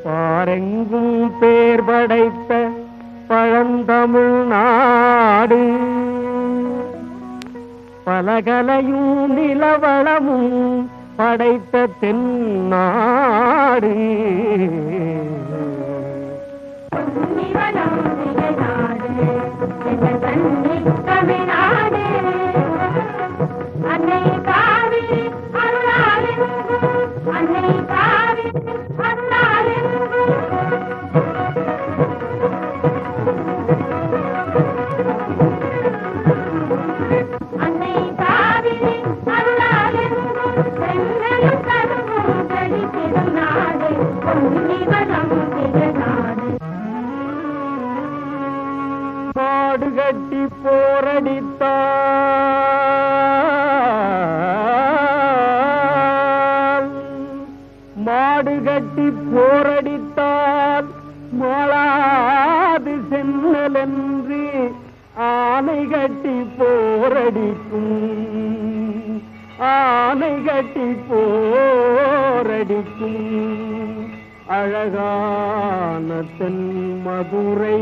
பாரெங்கும் பேர் படைத்த பழந்தமிழ் நாடு பலகலையும் நிலவளமும் படைத்த தென்னாடு நிவனம் விஜயநாடு எங்கள் தண்ணி தமிழ்நாடு அன்னை காவிரி அருளாளெங்கும் அன்னை காவிரி அருளாளெங்கும் அன்னை காவிரி அருளாளெங்கும் சென்னலும் கருவும் செழித்திடும் நாடு பொன்னிவனம் விஜயநாடு மாடு கட்டி போரடித்தால் மாடு கட்டி போரடித்தால் மாளாது சென்னலென்று ஆனை கட்டி போரடிக்கும் ஆனை கட்டி போரடிக்கும் அழகான தென் மதுரை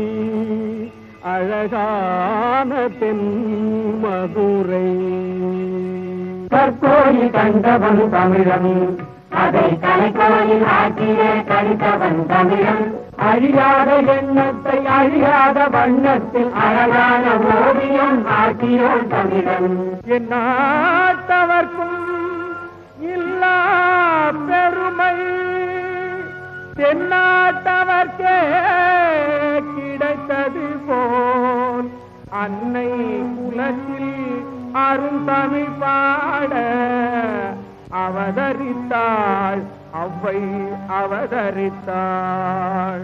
அழகான தென் மதுரை கற்கோயில் கண்டவன் தமிழன் அதை கலைக்கோயில் ஆக்கிய கழித்தவன் தமிழன் அழியாத எண்ணத்தை அழியாத வண்ணத்தில் அழகான ஓவியம் ஆக்கியோன் தமிழன் என் நாட்டவர்க்கும் இல்லா பெருமை தென்னாட்டவர்க்கே கிடைத்தது போல் அன்னை குலத்தில் அருந்தமிழ் பாட அவதரித்தாள் அவ்வை அவதரித்தாள்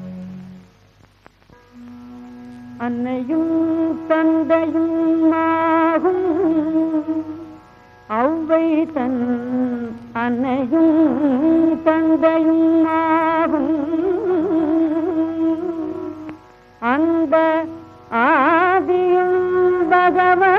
அன்னையும் தந்தையும் ஆகும் அவ்வை தன் அன்னையும் தந்தையும் ஆகும் அந்த ஆதியும் பகவன்